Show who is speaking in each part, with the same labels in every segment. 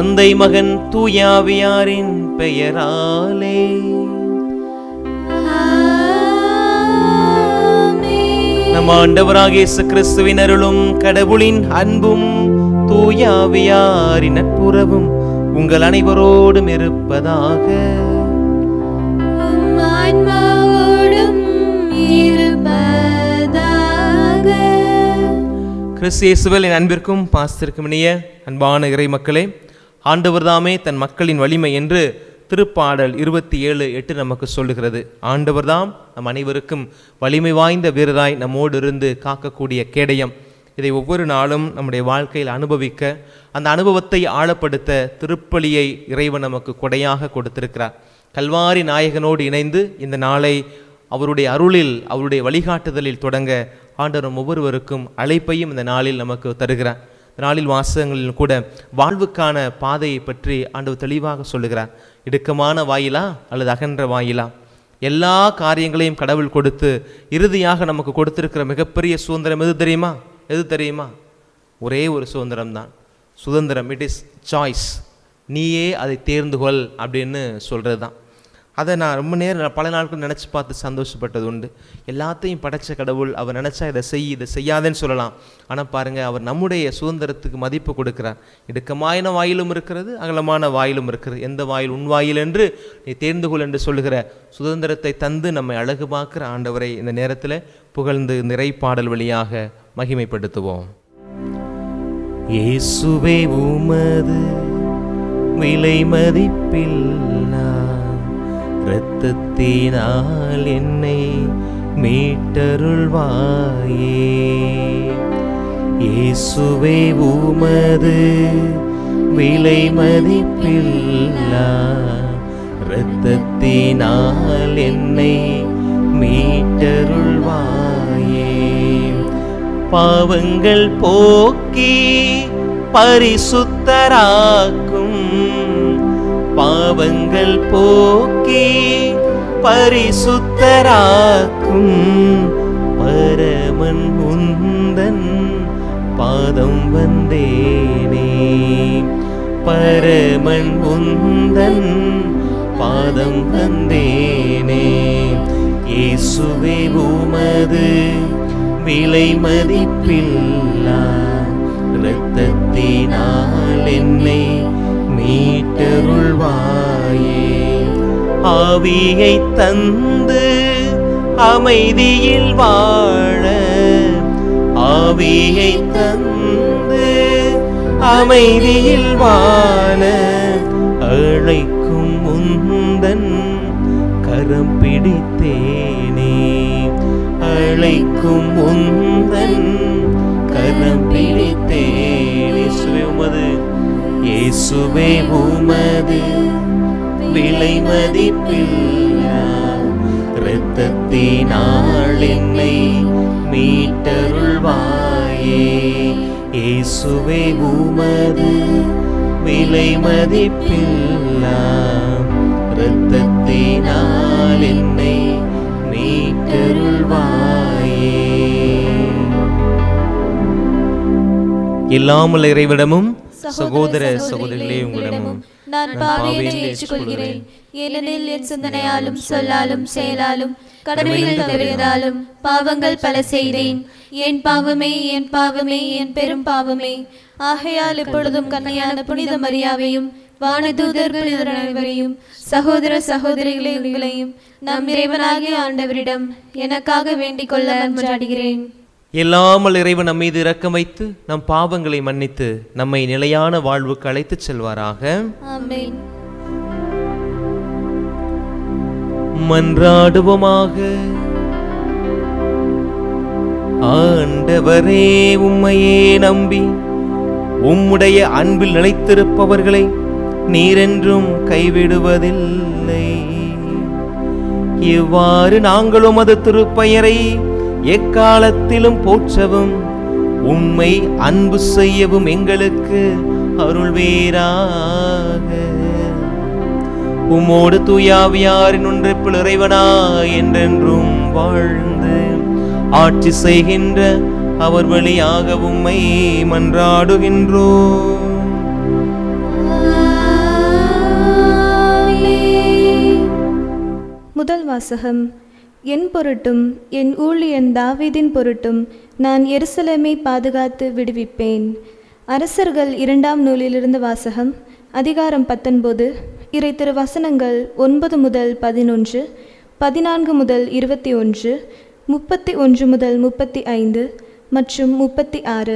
Speaker 1: தந்தை மகன் தூயாவியாரின் பெயராலே நம் ஆண்டவராக இயேசு கிறிஸ்துவின் அருளும் கடவுளின் அன்பும் தூயாவியாரின் நட்புறவும் உங்கள் அனைவரோடும் இருப்பதாக
Speaker 2: உம் ஆன்மாவோடும் இருப்பதாக
Speaker 1: கிறிஸ்து இயேசுவில் என் அன்பிற்கும் பாஸ்திற்கும் இணைய அன்பான இறை மக்களே ஆண்டவர் தாமே தன் மக்களின் வலிமை என்று திருப்பாடல் இருபத்தி ஏழு எட்டு நமக்கு சொல்லுகிறது ஆண்டவர்தாம் நம் அனைவருக்கும் வலிமை வாய்ந்த வீரராய் நம்மோடு இருந்து காக்கக்கூடிய கேடயம் இதை ஒவ்வொரு நாளும் நம்முடைய வாழ்க்கையில் அனுபவிக்க அந்த அனுபவத்தை ஆழப்படுத்த திருப்பலியை இறைவன் நமக்கு கொடையாக கொடுத்திருக்கிறார் கல்வாரி நாயகனோடு இணைந்து இந்த நாளை அவருடைய அருளில் அவருடைய வழிகாட்டுதலில் தொடங்க ஆண்டவர் நம் ஒவ்வொருவருக்கும் அழைப்பையும் இந்த நாளில் நமக்கு தருகிறார் இந்த நாளில் வாசகங்களில் கூட வாழ்வுக்கான பாதையை பற்றி ஆண்டவர் தெளிவாக சொல்லுகிறார் இடுக்கமான வாயிலா அல்லது அகன்ற வாயிலா எல்லா காரியங்களையும் கடவுள் கொடுத்து இறுதியாக நமக்கு கொடுத்திருக்கிற மிகப்பெரிய சுதந்திரம் எது தெரியுமா எது தெரியுமா ஒரே ஒரு சுதந்திரம் தான் சுதந்திரம் இட் இஸ் சாய்ஸ் நீயே அதை தேர்ந்து கொள் அப்படின்னு சொல்கிறது தான் அதை நான் ரொம்ப நேரம் பல நாட்கள் நினச்சி பார்த்து சந்தோஷப்பட்டது உண்டு எல்லாத்தையும் படைச்ச கடவுள் அவர் நினச்சா இதை செய் இதை செய்யாதேன்னு சொல்லலாம் ஆனால் பாருங்கள் அவர் நம்முடைய சுதந்திரத்துக்கு மதிப்பு கொடுக்கிறார் இடுக்கமான வாயிலும் இருக்கிறது அகலமான வாயிலும் இருக்கிறது எந்த வாயில் உன் வாயில் என்று நீ தேர்ந்து கொள் என்று சொல்லுகிற சுதந்திரத்தை தந்து நம்மை அழகு பார்க்கிற ஆண்டவரை இந்த நேரத்தில் புகழ்ந்து நிறை பாடல் வழியாக மகிமைப்படுத்துவோம் இயேசுவே உமது விலை மதிப்பில்லா இரத்தத்தினால் என்னை மீட்டருள்வாயே இயேசுவே உமது விலை மதிப்பில்லா இரத்தத்தினால் என்னை மீட்டருள்வாயே பாவங்கள் போக்கி பரிசுத்தராக்கும் பாவங்கள் போக்கி பரிசுத்தராக்கும் பரமன் உந்தன் பாதம் வந்தேனே பரமன் உந்தன் பாதம் வந்தேனே இயேசுவே உமது விலை மதிப்பில்லா இரத்தத்தினால் என்னை மீட்டருள்வாயே ஆவியை தந்து அமைதியில் வாழ ஆவியை தந்து அமைதியில் வாழ அழைக்கும் முந்தன் கரம் பிடித்தேனே அழைக்கும் முந்தன் கரம் பிடித்தேனே இயேசுவே உமது இயேசுவே உமது விலை மதிப்பில்லா இரத்தத்தினால் என்னை மீட்டருள்வாயே இயேசுவே உமது விலை மதிப்பில்லா இரத்தத்தினால் என்னை மீட்டருள்வாயே இல்லாமல் இறைவிடமும் சகோதர சகோதரிகளே உங்களிடமும்
Speaker 2: நான் பாவியை ஏற்றுக்கொள்கிறேன் ஏனெனில் என் சிந்தனையாலும் சொல்லாலும் செயலாலும் கடமைகள் தவறியதாலும் பாவங்கள் பல செய்தேன் என் பாவமே என் பாவமே என் பெரும் பாவமே ஆகையால் இப்பொழுதும் கண்ணையான புனித மரியாவையும் வானதூதர் புனிதர் அனைவரையும் சகோதர சகோதரிகளே உங்களையும் நம் இறைவனாகிய ஆண்டவரிடம் எனக்காக வேண்டிக் கொள்ள மன்றாடுகிறேன்
Speaker 1: எல்லாமல் இறைவன் நம் மீது இரக்கம் வைத்து நம் பாவங்களை மன்னித்து நம்மை நிலையான வாழ்வுக்கு அழைத்துச் செல்வாராக
Speaker 2: ஆமென்
Speaker 1: மன்றாடுவோமாக ஆண்டவரே உம்மையே நம்பி உம்முடைய அன்பில் நிலைத்திருப்பவர்களை நீரென்றும் கைவிடுவதில்லை இவ்வாறு நாங்களும் அது திருப்பெயரை எக்காலத்திலும் போற்றவும் உம்மை அன்பு செய்யவும் எங்களுக்கு அருள்வீராக உம்மோடு தூயாவியாரின் ஒன்றிப்பில் இறைவனா என்றென்றும் வாழ்ந்து ஆட்சி செய்கின்ற அவர் வழியாக உம்மை மன்றாடுகின்றோம்
Speaker 3: முதல் வாசகம் என் பொருட்டும் என் ஊழியன் தாவீதின் பொருட்டும் நான் எருசலேமை பாதுகாத்து விடுவிப்பேன் அரசர்கள் இரண்டாம் நூலிலிருந்து வாசகம் அதிகாரம் பத்தொன்பது இறை திருவசனங்கள் ஒன்பது முதல் பதினொன்று பதினான்கு முதல் இருபத்தி ஒன்று முப்பத்தி ஒன்று முதல் முப்பத்தி ஐந்து மற்றும் முப்பத்தி ஆறு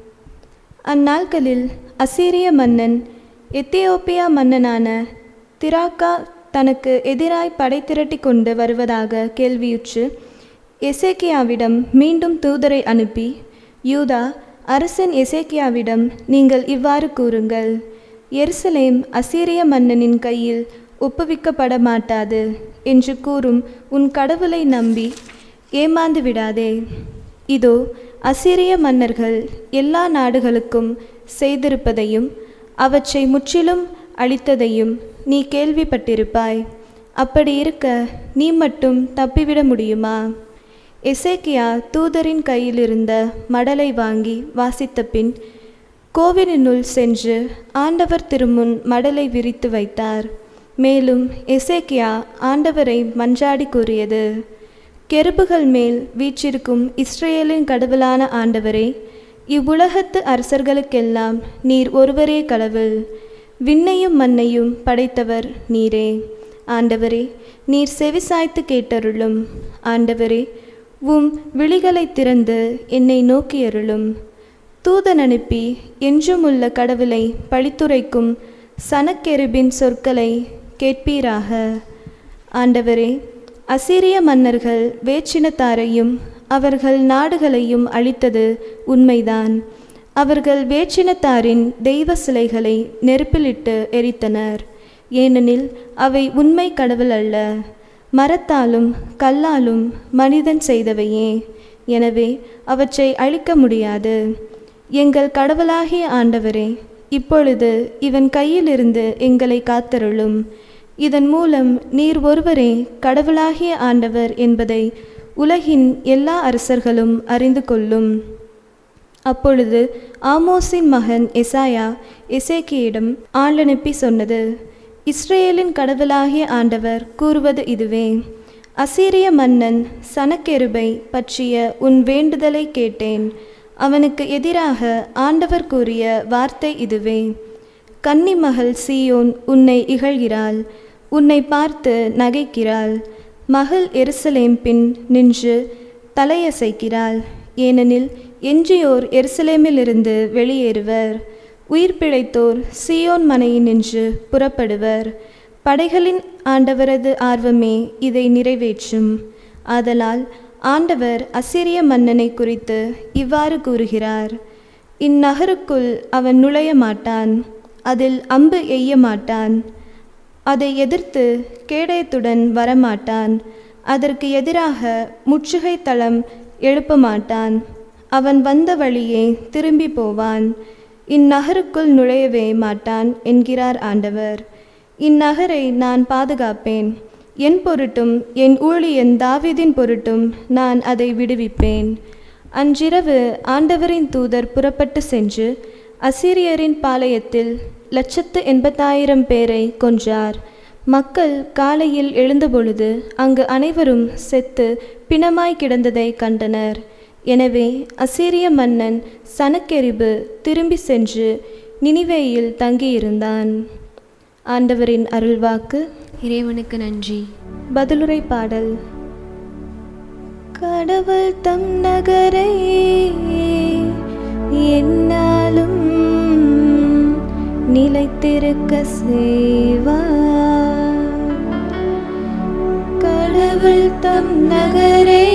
Speaker 3: அந்நாட்களில் அசீரிய மன்னன் எத்தியோப்பியா மன்னனான திராக்கா தனக்கு எதிராய் படை திரட்டி கொண்டு வருவதாக கேள்வியுற்று எசேக்கியாவிடம் மீண்டும் தூதரை அனுப்பி யூதா அரசன் எசேக்கியாவிடம் நீங்கள் இவ்வாறு கூறுங்கள் எருசலேம் அசீரிய மன்னனின் கையில் ஒப்புவிக்கப்பட மாட்டாது என்று கூறும் உன் கடவுளை நம்பி ஏமாந்து விடாதே இதோ அசிரிய மன்னர்கள் எல்லா நாடுகளுக்கும் செய்திருப்பதையும் அவற்றை முற்றிலும் அழித்ததையும் நீ கேள்விப்பட்டிருப்பாய் அப்படி இருக்க நீ மட்டும் தப்பிவிட முடியுமா எசேக்கியா தூதரின் கையிலிருந்த மடலை வாங்கி வாசித்த பின் கோவிலினுள் சென்று ஆண்டவர் திருமுன் மடலை விரித்து வைத்தார் மேலும் எசேக்கியா ஆண்டவரை மன்றாடி கூறியது கெருபுகள் மேல் வீற்றிருக்கும் இஸ்ரேலின் கடவுளான ஆண்டவரே இவ்வுலகத்து அரசர்களுக்கெல்லாம் நீர் ஒருவரே கடவுள் விண்ணையும் மண்ணையும் படைத்தவர் நீரே ஆண்டவரே நீர் செவிசாய்த்து கேட்டருளும் ஆண்டவரே உம் விழிகளை திறந்து என்னை நோக்கியருளும் தூதன் அனுப்பி என்றும் உள்ள கடவுளை பழித்துரைக்கும் சனக்கெருபின் சொற்களை கேட்பீராக ஆண்டவரே அசிரிய மன்னர்கள் வேற்றினத்தாரையும் அவர்கள் நாடுகளையும் அழித்தது உண்மைதான் அவர்கள் வேற்றினத்தாரின் தெய்வ சிலைகளை நெருப்பிலிட்டு எரித்தனர் ஏனெனில் அவை உண்மை கடவுள் அல்ல மரத்தாலும் கல்லாலும் மனிதன் செய்தவையே எனவே அவற்றை அழிக்க முடியாது எங்கள் கடவுளாகிய ஆண்டவரே இப்பொழுது இவன் கையிலிருந்து எங்களை காத்தருளும் இதன் மூலம் நீர் ஒருவரே கடவுளாகிய ஆண்டவர் என்பதை உலகின் எல்லா அரசர்களும் அறிந்து கொள்ளும் அப்பொழுது ஆமோஸின் மகன் எசாயா எசேக்கியிடம் ஆளனுப்பி சொன்னது இஸ்ரேலின் கடவுளாகிய ஆண்டவர் கூறுவது இதுவே அசீரிய மன்னன் சனக்கெருபை பற்றிய உன் வேண்டுதலை கேட்டேன் அவனுக்கு எதிராக ஆண்டவர் கூறிய வார்த்தை இதுவே கன்னிமகள் சீயோன் உன்னை இகழ்கிறாள் உன்னை பார்த்து நகைக்கிறாள் மகள் எருசலேம் பின் நின்று தலையசைக்கிறாள் ஏனெனில் எஞ்சியோர் எருசலேமிலிருந்து வெளியேறுவர் உயிர் பிழைத்தோர் சியோன் மனையினின்று புறப்படுவர் படைகளின் ஆண்டவரது ஆர்வமே இதை நிறைவேற்றும் ஆதலால் ஆண்டவர் அசிரிய மன்னனை குறித்து இவ்வாறு கூறுகிறார் இந்நகருக்குள் அவன் நுழைய மாட்டான் அதில் அம்பு எய்ய மாட்டான் அதை எதிர்த்து கேடயத்துடன் வரமாட்டான் அதற்கு எதிராக முற்றுகை தளம் எழுப்ப மாட்டான் அவன் வந்த வழியே திரும்பி போவான் இந்நகருக்குள் நுழையவே மாட்டான் என்கிறார் ஆண்டவர் இந்நகரை நான் பாதுகாப்பேன் என் பொருட்டும் என் ஊழியன் தாவீதின் பொருட்டும் நான் அதை விடுவிப்பேன் அன்றிரவு ஆண்டவரின் தூதர் புறப்பட்டு சென்று அசீரியரின் பாளையத்தில் லட்சத்து எண்பத்தாயிரம் பேரை கொன்றார் மக்கள் காலையில் எழுந்தபொழுது அங்கு அனைவரும் செத்து பிணமாய் கிடந்ததை கண்டனர் எனவே அசீரிய மன்னன் சனக்கெரிபு திரும்பி சென்று நினிவேயில் தங்கியிருந்தான் ஆண்டவரின் அருள்வாக்கு
Speaker 2: இறைவனுக்கு நன்றி
Speaker 3: பதிலுரை பாடல் கடவுள் தம் நகரை என்னாலும் நிலைத்திருக்க செய்வார் கடவுள் தம் நகரை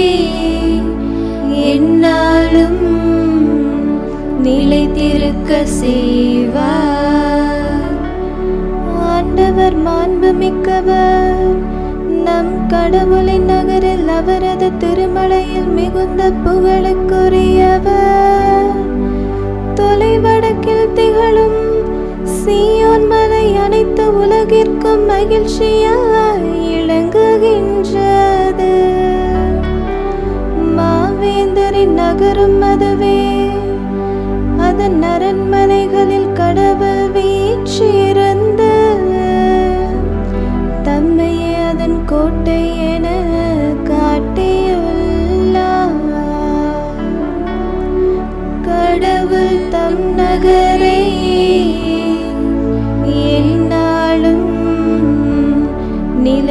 Speaker 3: என்னாலும் நிலைத்திருக்க செய்வார் ஆண்டவர் மாண்புமிக்கவர் நம் கடவுளின் நகரில் அவரது திருமலையில் மிகுந்த புகழுக்குரியவர் தொலைவடக்கில் திகழும் சீயோன் மலை அனைத்து உலகிற்கும் மகிழ்ச்சியாய் இளங்குகின்றது மாவேந்தரின் நகரும் அதுவே அதன் அரண்மனைகளில் கடவுள் வீற்றிருந்து தம்மையே அதன் கோட்டை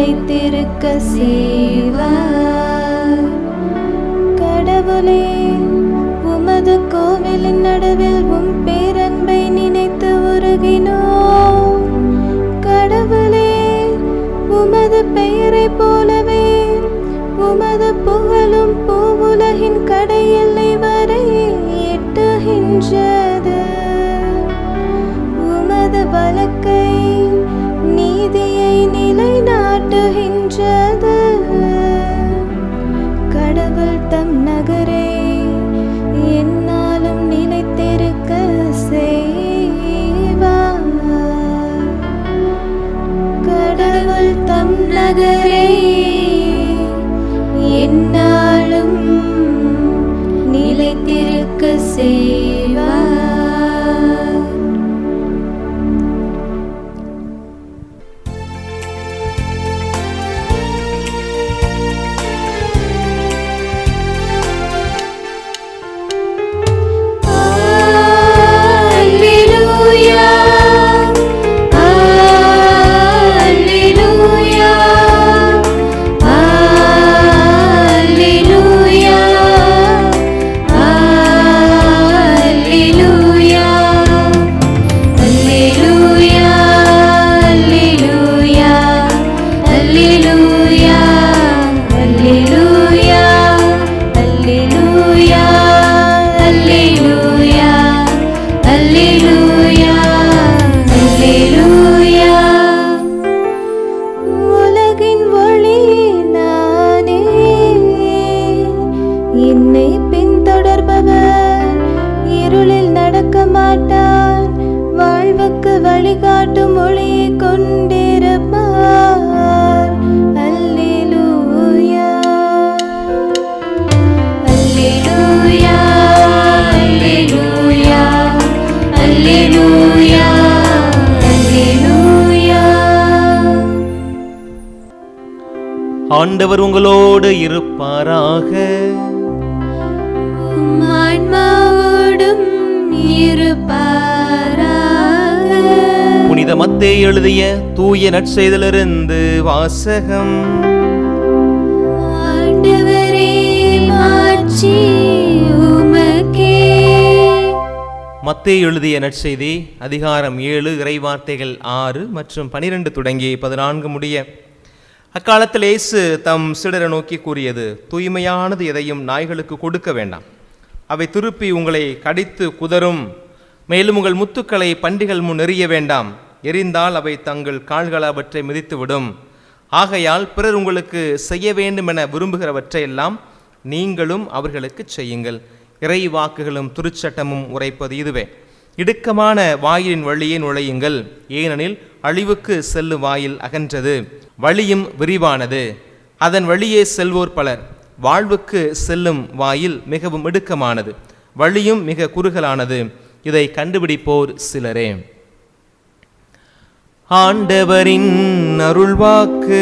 Speaker 3: நிலைத்திருக்க செய்வார் கடவுளே உமது கோவிலின் நடுவில் உம் பேரன்பை நினைத்து உருகினோம் கடவுளே உமது பெயரை போலவே உமது புகழும் பூவுலகின் கடையெல்லை வரை எட்டுகின்றது உமது வழக்கை நீதியை நிலைநாட்டுகின்றது கடவுள் தம் நகரை என்னாலும் நிலைத்திருக்க செய்வார் கடவுள் தம் நகரை என்னாலும் நிலைத்திருக்க செய்வார் Alleluia Alleluia Alleluia Alleluia Alleluia Alleluia Alleluia Alleluia Alleluia Alleluia Alleluia Alleluia உலகின் ஒளி நானே என்னை பின்தொடர்பவர் இருளில் நடக்க மாட்டார் வாழ்வுக்கு வழிகாட்டும் ஒளியை கொண்டிருப்பார் அல்லேலூயா அல்லேலூயா அல்லேலூயா அல்லேலூயா அல்லேலூயா
Speaker 1: ஆண்டவர் உங்களோடு இருப்பாராக
Speaker 3: உம் ஆன்மாவோடும் இருப்பாராக
Speaker 1: புனித மத்தே எழுதிய தூய நற்செய்திலிருந்து வாசகம்
Speaker 3: ஆண்டவரே மாட்சி உமக்கே
Speaker 1: மத்தே எழுதிய நற்செய்தி அதிகாரம் ஏழு இறைவார்த்தைகள் ஆறு மற்றும் பனிரெண்டு தொடங்கி பதினான்கு முடிய அக்காலத்தில் இயேசு தம் சிடரை நோக்கி கூறியது தூய்மையானது எதையும் நாய்களுக்கு கொடுக்க வேண்டாம் அவை திருப்பி உங்களை கடித்து குதறும் மேலும் உங்கள் முத்துக்களை பண்டிகள் முன் எறிய வேண்டாம் எரிந்தால் அவை தங்கள் கால்கள் அவற்றை மிதித்துவிடும் ஆகையால் பிறர் உங்களுக்கு செய்ய வேண்டும் என விரும்புகிறவற்றையெல்லாம் நீங்களும் அவர்களுக்கு செய்யுங்கள் இறை வாக்குகளும் துருச்சட்டமும் உரைப்பது இதுவே இடுக்கமான வாயிலின் வழியே நுழையுங்கள் ஏனெனில் அழிவுக்கு செல்லும் வாயில் அகன்றது வழியும் விரிவானது அதன் வழியே செல்வோர் பலர் வாழ்வுக்கு செல்லும் வாயில் மிகவும் இடுக்கமானது வழியும் மிக குறுகலானது இதை கண்டுபிடிப்போர் சிலரே ஆண்டவரின் அருள்வாக்கு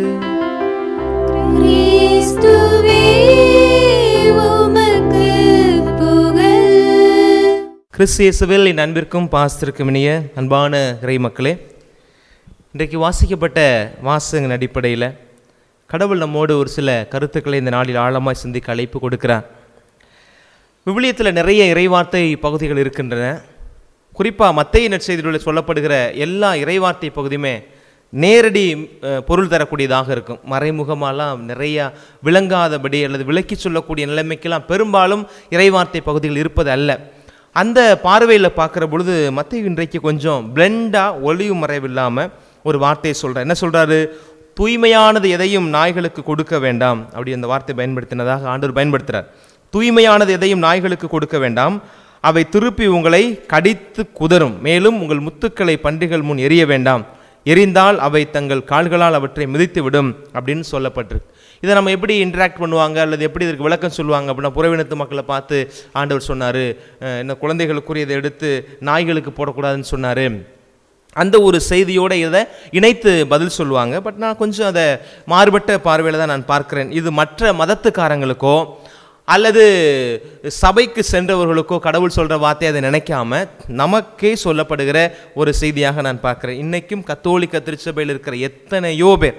Speaker 3: கிறிஸ்துவே உமக்கு புகழ்
Speaker 1: கிறிஸ்தியேசுவில் என் அன்பிற்கும் பாசத்திற்கும் இனிய அன்பான இறை மக்களே இன்றைக்கு வாசிக்கப்பட்ட வாசகங்களின் அடிப்படையில் கடவுள் நம்மோடு ஒரு சில கருத்துக்களை இந்த நாளில் ஆழமாய் சிந்திக்க அழைப்பு கொடுக்கிறார் விவிலியத்தில் நிறைய இறைவார்த்தை பகுதிகள் இருக்கின்றன குறிப்பாக மத்திய நற்செய்திகளில் சொல்லப்படுகிற எல்லா இறைவார்த்தை பகுதியுமே நேரடி அஹ், பொருள் தரக்கூடியதாக இருக்கும் மறைமுகமாலாம் நிறையா விளங்காதபடி அல்லது விளக்கி சொல்லக்கூடிய நிலைமைக்கெல்லாம் பெரும்பாலும் இறைவார்த்தை பகுதிகள் இருப்பது அல்ல அந்த பார்வையில் பார்க்குற பொழுது மத்திய இன்றைக்கு கொஞ்சம் பிளெண்டாக ஒளிவு மறைவில்லாமல் ஒரு வார்த்தையை சொல்கிறார் என்ன சொல்கிறாரு தூய்மையானது எதையும் நாய்களுக்கு கொடுக்க வேண்டாம் அப்படி அந்த வார்த்தை பயன்படுத்தினதாக ஆண்டவர் பயன்படுத்துகிறார் தூய்மையானது எதையும் நாய்களுக்கு கொடுக்க வேண்டாம் அவை திருப்பி உங்களை கடித்து குதறும் மேலும் உங்கள் முத்துக்களை பண்டிகள் முன் எரிய வேண்டாம் எரிந்தால் அவை தங்கள் கால்களால் அவற்றை மிதித்து விடும் அப்படின்னு சொல்லப்பட்டிருக்கு இதை நம்ம எப்படி இன்டராக்ட் பண்ணுவாங்க அல்லது எப்படி இதற்கு விளக்கம் சொல்லுவாங்க அப்படின்னா புறவினத்து மக்களை பார்த்து ஆண்டவர் சொன்னார் என்ன குழந்தைகளுக்குரியதை எடுத்து நாய்களுக்கு போடக்கூடாதுன்னு சொன்னார் அந்த ஒரு செய்தியோட இதை இணைத்து பதில் சொல்லுவாங்க பட் நான் கொஞ்சம் அதை மாறுபட்ட பார்வையில் தான் நான் பார்க்கிறேன் இது மற்ற மதத்துக்காரங்களுக்கோ அல்லது சபைக்கு சென்றவர்களுக்கோ கடவுள் சொல்கிற வார்த்தையை அதை நினைக்காம நமக்கே சொல்லப்படுகிற ஒரு செய்தியாக நான் பார்க்கிறேன் இன்னைக்கும் கத்தோலிக்க திருச்சபையில் இருக்கிற எத்தனையோ பேர்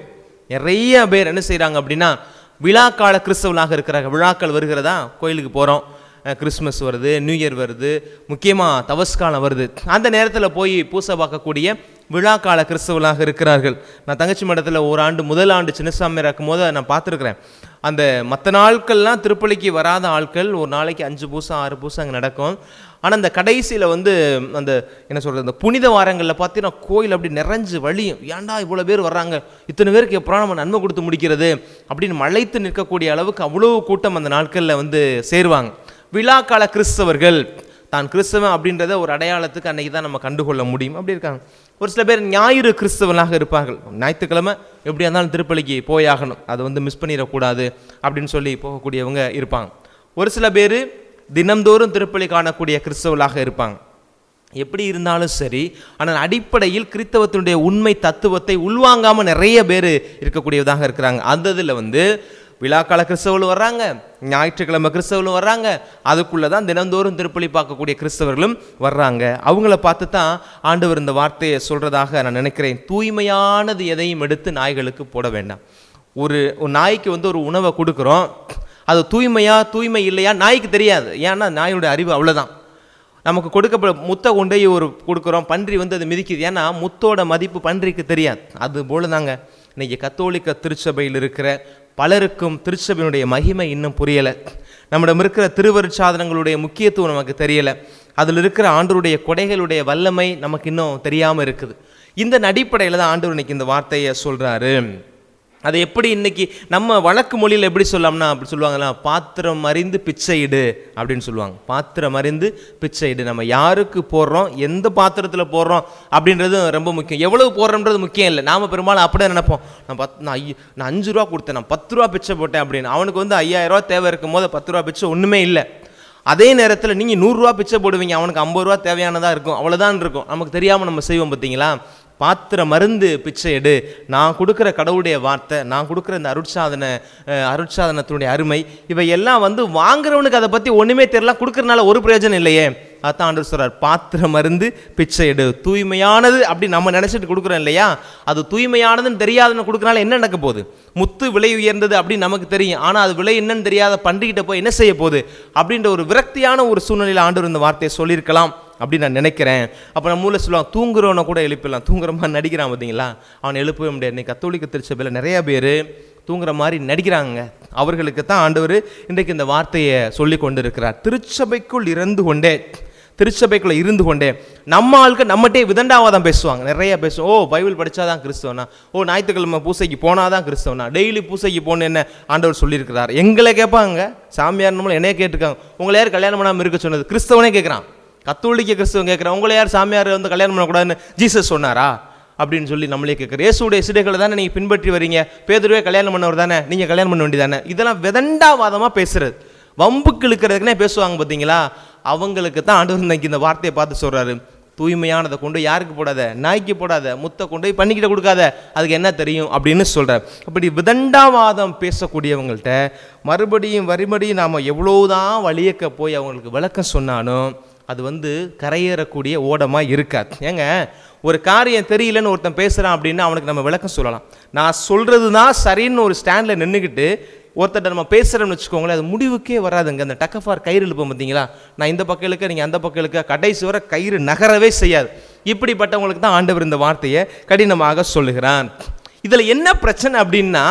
Speaker 1: நிறைய பேர் என்ன செய்கிறாங்க அப்படின்னா விழாக்கால கிறிஸ்தவர்களாக இருக்கிறாங்க விழாக்கள் வருகிறதா கோயிலுக்கு போகிறோம் கிறிஸ்மஸ் வருது நியூ இயர் வருது முக்கியமாக தவஸ்காலம் வருது அந்த நேரத்தில் போய் பூசை பார்க்கக்கூடிய விழாக்கால கிறிஸ்தவர்களாக இருக்கிறார்கள் நான் தங்கச்சி மடத்தில் ஒரு ஆண்டு முதல் ஆண்டு சின்னசாமியார் இருக்கும் போது நான் பார்த்துருக்குறேன் அந்த மற்ற நாட்கள்லாம் திருப்பலிக்கு வராத ஆட்கள் ஒரு நாளைக்கு அஞ்சு பூசம் ஆறு பூசம் அங்கே நடக்கும் ஆனால் அந்த கடைசியில் வந்து அந்த என்ன சொல்கிறது அந்த புனித வாரங்களில் பார்த்தீங்கன்னா கோயில் அப்படி நிறைஞ்சு வழியும் ஏன்டா இவ்வளோ பேர் வர்றாங்க இத்தனை பேருக்கு எப்போ நம்ம நன்மை கொடுத்து முடிக்கிறது அப்படின்னு மலைத்து நிற்கக்கூடிய அளவுக்கு அவ்வளோ கூட்டம் அந்த நாட்களில் வந்து சேருவாங்க விழாக்கால கிறிஸ்தவர்கள் தான் கிறிஸ்தவன் அப்படின்றத ஒரு அடையாளத்துக்கு அன்னைக்கு தான் நம்ம கண்டுகொள்ள முடியும் அப்படி இருக்காங்க ஒரு சில பேர் ஞாயிறு கிறிஸ்தவனாக இருப்பார்கள் ஞாயிற்றுக்கிழமை எப்படியா இருந்தாலும் திருப்பலிக்கு போயாகணும் அதை வந்து மிஸ் பண்ணிடக்கூடாது அப்படின்னு சொல்லி போகக்கூடியவங்க இருப்பாங்க ஒரு சில பேர் தினம்தோறும் திருப்பலி காணக்கூடிய கிறிஸ்தவர்களாக இருப்பாங்க எப்படி இருந்தாலும் சரி ஆனால் அடிப்படையில் கிறித்தவத்தினுடைய உண்மை தத்துவத்தை உள்வாங்காமல் நிறைய பேர் இருக்கக்கூடியதாக இருக்கிறாங்க அந்த இதில் வந்து விழாக்கால கிறிஸ்தவர்களும் வர்றாங்க ஞாயிற்றுக்கிழமை கிறிஸ்தவர்களும் வர்றாங்க அதுக்குள்ளே தான் தினந்தோறும் திருப்பலி பார்க்கக்கூடிய கிறிஸ்தவர்களும் வர்றாங்க அவங்கள பார்த்து தான் ஆண்டவர் இந்த வார்த்தையை சொல்கிறதாக நான் நினைக்கிறேன் தூய்மையானது எதையும் எடுத்து நாய்களுக்கு போட வேண்டாம் ஒரு ஒரு நாய்க்கு வந்து ஒரு உணவை கொடுக்குறோம் அது தூய்மையா தூய்மை இல்லையா நாய்க்கு தெரியாது ஏன்னா நாயோட அறிவு அவ்வளோதான் நமக்கு கொடுக்கப்பட முத்தை கொண்டு போய் ஒரு கொடுக்குறோம் பன்றி வந்து அது மிதிக்குது ஏன்னா முத்தோட மதிப்பு பன்றிக்கு தெரியாது அது போல தாங்க இன்னைக்கு கத்தோலிக்க திருச்சபையில் இருக்கிற பலருக்கும் திருச்சபையினுடைய மகிமை இன்னும் புரியலை நம்மிடம் இருக்கிற திருவருட்சாதனங்களுடைய முக்கியத்துவம் நமக்கு தெரியலை அதில் இருக்கிற ஆண்டவருடைய கொடைகளுடைய வல்லமை நமக்கு இன்னும் தெரியாமல் இருக்குது இந்த அடிப்படையில் தான் ஆண்டவர் இன்னைக்கு இந்த வார்த்தையை சொல்கிறாரு அதை எப்படி இன்னைக்கு நம்ம வழக்கு மொழியில் எப்படி சொல்லலாம்னா அப்படி சொல்லுவாங்களா பாத்திரம் அறிந்து பிச்சையிடு அப்படின்னு சொல்லுவாங்க பாத்திரம் அறிந்து பிச்சையிடு நம்ம யாருக்கு போடுறோம் எந்த பாத்திரத்தில் போடுறோம் அப்படின்றது ரொம்ப முக்கியம் எவ்வளவு போடுறோன்றது முக்கியம் இல்லை நாம பெரும்பாலும் அப்படியே நினைப்போம் நான் பத் நான் ஐய நான் அஞ்சு ரூபா கொடுத்தேன் நான் பத்து ரூபா பிச்சை போட்டேன் அப்படின்னு அவனுக்கு வந்து ஐயாயிரம் ரூபா தேவை இருக்கும் போது பத்து ரூபா பிச்சை ஒன்றுமே இல்லை அதே நேரத்தில் நீங்கள் நூறுரூவா பிச்சை போடுவீங்க அவனுக்கு ஐம்பது ரூபா தேவையானதாக இருக்கும் அவ்வளோதான் இருக்கும் நமக்கு தெரியாமல் நம்ம செய்வோம் பார்த்தீங்களா பாத்திர மருந்து பிச்சை எடு நான் கொடுக்குற கடவுளுடைய வார்த்தை நான் கொடுக்குற இந்த அருட்சாதன அஹ், அருட்சாதனத்தினுடைய அருமை இவை எல்லாம் வந்து வாங்குறவனுக்கு அதை பற்றி ஒன்றுமே தெரியல கொடுக்கறனால ஒரு பிரயோஜனம் இல்லையே அதான் ஆண்டவர் சொல்றார் பாத்திர மருந்து பிச்சை எடு தூய்மையானது அப்படி நம்ம நினச்சிட்டு கொடுக்குறோம் இல்லையா அது தூய்மையானதுன்னு தெரியாதுன்னு கொடுக்கறனால என்ன நடக்க போகுது முத்து விலை உயர்ந்தது அப்படின்னு நமக்கு தெரியும் ஆனால் அது விலை என்னன்னு தெரியாத பண்டிகிட்ட போய் என்ன செய்ய போகுது அப்படின்ற ஒரு விரக்தியான ஒரு சூழ்நிலையில் ஆண்டவர் இந்த வார்த்தையை சொல்லியிருக்கலாம் அப்படின்னு நான் நினைக்கிறேன் அப்போ நம்ம ஊரில் சொல்லுவாங்க தூங்குறவனை கூட எழுப்பிடலாம் தூங்குற மாதிரி நடிக்கிறான் பார்த்தீங்களா அவனை எழுப்பவே முடியாது இன்னைக்கு கத்தோலிக்க திருச்சபையில் நிறைய பேர் தூங்குற மாதிரி நடிக்கிறாங்க அவர்களுக்கு தான் ஆண்டவர் இன்றைக்கு இந்த வார்த்தையை சொல்லி கொண்டு இருக்கிறார் திருச்சபைக்குள் இருந்து கொண்டே திருச்சபைக்குள்ள இருந்து கொண்டே நம்ம ஆளுக்கு நம்மகிட்டே விதண்டாவாதம் பேசுவாங்க நிறைய பேசுவோம் ஓ பைபிள் படிச்சாதான் கிறிஸ்தவனா ஓ ஞாயிற்றுக்கிழமை பூசைக்கு போனாதான் கிறிஸ்தவனா டெய்லி பூசைக்கு போன்னு என்ன ஆண்டவர் சொல்லியிருக்கிறார் எங்களை கேட்பாங்க சாமியார் நம்மள என்னைய கேட்டிருக்காங்க உங்களை யார் கல்யாணம் பண்ணாமல் இருக்க சொன்னது கிறிஸ்தவனே கேட்குறான் கத்தோலிக்க கிறிஸ்தவன் கேட்குறான் உங்களை யார் சாமியார் வந்து கல்யாணம் பண்ணக்கூடாதுன்னு ஜீசஸ் சொன்னாரா அப்படின்னு சொல்லி நம்மளே கேட்குற இயேசுடைய சிடைகளை தானே நீங்கள் பின்பற்றி வரீங்க பேதுருவே கல்யாணம் பண்ணவர் தானே நீங்கள் கல்யாணம் பண்ண வேண்டியதானே இதெல்லாம் விதண்டாவாதமாக பேசுறது வம்புக்கு இழுக்கிறதுக்குனே பேசுவாங்க பார்த்தீங்களா அவங்களுக்கு தான் ஆண்டவர் இன்னைக்கு இந்த வார்த்தையை பார்த்து சொல்கிறாரு தூய்மையானதை கொண்டு யாருக்கு போடாத நாய்க்கு போடாத முத்தை கொண்டு போய் பண்ணிக்கிட்ட கொடுக்காத அதுக்கு என்ன தெரியும் அப்படின்னு சொல்கிறார் அப்படி விதண்டாவாதம் பேசக்கூடியவங்கள்ட்ட மறுபடியும் மறுபடியும் நாம் எவ்வளோதான் வழியக்க போய் அவங்களுக்கு விளக்கம் சொன்னாலும் அது வந்து கரையேறக்கூடிய ஓடமாக இருக்காது ஏங்க ஒரு காரியம் தெரியலன்னு ஒருத்தன் பேசுகிறான் அப்படின்னா அவனுக்கு நம்ம விளக்கம் சொல்லலாம் நான் சொல்கிறது தான் சரின்னு ஒரு ஸ்டாண்டில் நின்றுக்கிட்டு ஒருத்தர்ட்ட நம்ம பேசுகிறோம்னு வச்சுக்கோங்களேன் அது முடிவுக்கே வராதுங்க அந்த டக்கஃபார் கயிறு இழுப்போம் பார்த்தீங்களா நான் இந்த பக்கம் இழுக்க நீங்கள் அந்த பக்கம் இழுக்க கடைசி வரை கயிறு நகரவே செய்யாது இப்படிப்பட்டவங்களுக்கு தான் ஆண்டவர் இந்த வார்த்தையை கடினமாக சொல்லுகிறான் இதில் என்ன பிரச்சனை அப்படின்னா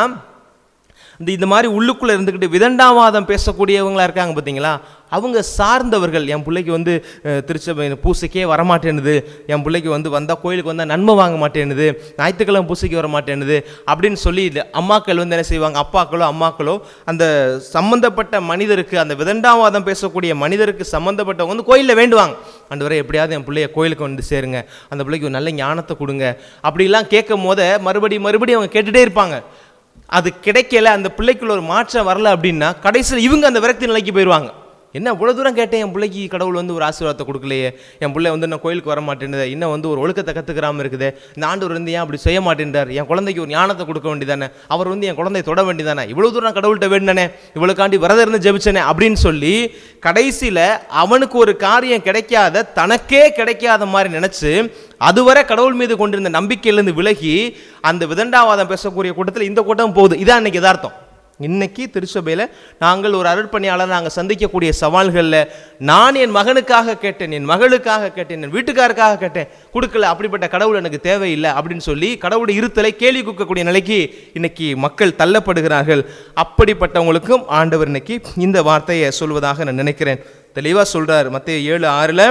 Speaker 1: இந்த இந்த மாதிரி உள்ளுக்குள்ளே இருந்துக்கிட்டு விதண்டாவாதம் பேசக்கூடியவங்களா இருக்காங்க பார்த்தீங்களா அவங்க சார்ந்தவர்கள் என் பிள்ளைக்கு வந்து அஹ், திருச்சபை பூசைக்கே வரமாட்டேனுது என் பிள்ளைக்கு வந்து வந்தால் கோயிலுக்கு வந்தால் நன்மை வாங்க மாட்டேனுது ஞாயிற்றுக்கிழமை பூசைக்கு வர மாட்டேனுது அப்படின்னு சொல்லி இது அம்மாக்கள் வந்து என்ன செய்வாங்க அப்பாக்களோ அம்மாக்களோ அந்த சம்பந்தப்பட்ட மனிதருக்கு அந்த விதண்டாவாதம் பேசக்கூடிய மனிதருக்கு சம்பந்தப்பட்டவங்க வந்து கோயிலில் வேண்டுவாங்க ஆண்டவரே எப்படியாவது என் பிள்ளைய கோயிலுக்கு வந்து சேருங்க அந்த பிள்ளைக்கு ஒரு நல்ல ஞானத்தை கொடுங்க அப்படிலாம் கேட்கும் போத மறுபடியும் மறுபடியும் அவங்க கேட்டுட்டே இருப்பாங்க அது கிடைக்கல அந்த பிள்ளைக்குள்ள ஒரு மாற்றம் வரல அப்படின்னா கடைசியில் இவங்க அந்த விரக்தி நிலைக்கு போயிடுவாங்க என்ன இவ்வளோ தூரம் கேட்டேன் என் பிள்ளைக்கு கடவுள் வந்து ஒரு ஆசீர்வாதத்தை கொடுக்கலையே என் பிள்ளை வந்து நான் கோயிலுக்கு வர மாட்டேன்னுது இன்னும் வந்து ஒரு ஒழுக்கத்தை கற்றுக்கிறாம இருக்குது இந்த ஆண்டவர் வந்து ஏன் அப்படி செய்ய மாட்டேன்றார் என் குழந்தைக்கு ஒரு ஞானத்தை கொடுக்க வேண்டியதானே அவர் வந்து என் குழந்தையை தொட வேண்டியதானே இவ்வளோ தூரம் நான் கடவுள்கிட்ட வேண்டினே இவ்வளோக்காண்டி விரதம் இருந்து ஜெபிச்சனே அப்படின்னு சொல்லி கடைசியில் அவனுக்கு ஒரு காரியம் கிடைக்காத தனக்கே கிடைக்காத மாதிரி நினச்சி அதுவரை கடவுள் மீது கொண்டிருந்த நம்பிக்கையிலிருந்து விலகி அந்த விதண்டாவாதம் பேசக்கூடிய கூட்டத்தில் இந்த கூட்டம் போகுது இதான் இன்னைக்கு யதார்த்தம் இன்னைக்கு திருச்சபையில் நாங்கள் ஒரு அருட்பணியாளர் நாங்கள் சந்திக்கக்கூடிய சவால்களில் நான் என் மகனுக்காக கேட்டேன் என் மகளுக்காக கேட்டேன் என் வீட்டுக்காருக்காக கேட்டேன் கொடுக்கல அப்படிப்பட்ட கடவுள் எனக்கு தேவையில்லை அப்படின்னு சொல்லி கடவுளுடைய இருத்தலை கேள்வி குக்கக்கூடிய நிலைக்கு இன்னைக்கு மக்கள் தள்ளப்படுகிறார்கள் அப்படிப்பட்டவங்களுக்கும் ஆண்டவர் இன்னைக்கு இந்த வார்த்தையை சொல்வதாக நான் நினைக்கிறேன் தெளிவாக சொல்றார் மத்திய ஏழு ஆறில்